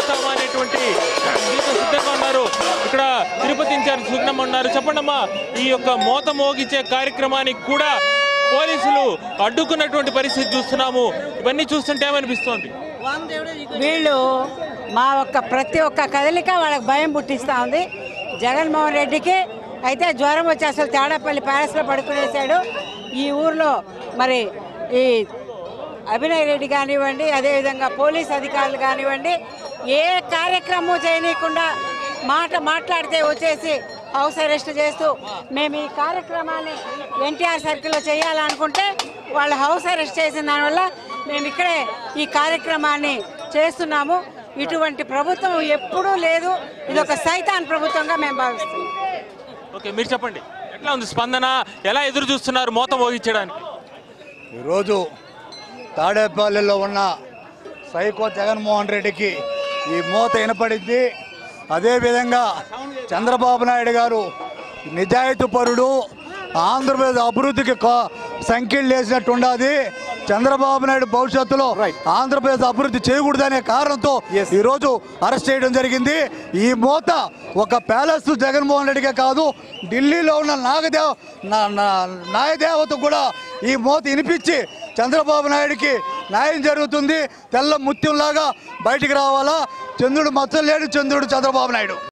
చేస్తామా అనేటువంటి దీంతో సిద్ధంగా ఉన్నారు ఇక్కడ తిరుపతి ఇన్ఛార్జ్ సుగ్నమ్మ ఉన్నారు చెప్పండమ్మా ఈ యొక్క మోత మోగించే కార్యక్రమానికి కూడా పోలీసులు అడ్డుకున్నటువంటి పరిస్థితి చూస్తున్నాము ఇవన్నీ చూస్తుంటే ఏమనిపిస్తోంది వీళ్ళు మా ఒక్క ప్రతి ఒక్క కదలిక వాళ్ళకి భయం పుట్టిస్తూ ఉంది జగన్మోహన్ రెడ్డికి అయితే జ్వరం వచ్చి అసలు తేడాపల్లి ప్యాలెస్లో పడుకునేసాడు ఈ ఊర్లో మరి ఈ అభినయ్ రెడ్డి కానివ్వండి అదేవిధంగా పోలీస్ అధికారులు కానివ్వండి ఏ కార్యక్రమం చేయనీయకుండా మాట మాట్లాడితే వచ్చేసి హౌస్ అరెస్ట్ చేస్తూ మేము ఈ కార్యక్రమాన్ని ఎన్టీఆర్ సర్కిల్లో చేయాలనుకుంటే వాళ్ళు హౌస్ అరెస్ట్ చేసిన దానివల్ల మేము ఇక్కడే ఈ కార్యక్రమాన్ని చేస్తున్నాము ఇటువంటి ప్రభుత్వం ఎప్పుడూ లేదు ఇది ఒక సైతాన్ ప్రభుత్వంగా మేము భావిస్తున్నాం ఓకే మీరు చెప్పండి ఎట్లా ఉంది స్పందన ఎలా ఎదురు చూస్తున్నారు మోత మోగించడానికి ఈరోజు తాడేపల్లిలో ఉన్న సైకో జగన్మోహన్ రెడ్డికి ఈ మూత వినపడింది అదేవిధంగా చంద్రబాబు నాయుడు గారు నిజాయితీ పరుడు ఆంధ్రప్రదేశ్ అభివృద్ధికి కా- సంఖ్యలు వేసినట్టు ఉండాది చంద్రబాబు నాయుడు భవిష్యత్తులో ఆంధ్రప్రదేశ్ అభివృద్ధి చేయకూడదనే కారణంతో ఈరోజు అరెస్ట్ చేయడం జరిగింది ఈ మూత ఒక ప్యాలెస్ జగన్మోహన్ రెడ్డికే కాదు ఢిల్లీలో ఉన్న నాగదేవ నా- నా- న్యాయదేవత కూడా ఈ మూత వినిపించి చంద్రబాబు నాయుడికి న్యాయం జరుగుతుంది తెల్ల ముత్యంలాగా బయటికి రావాలా చంద్రుడు మచ్చలేడు చంద్రుడు చంద్రబాబు నాయుడు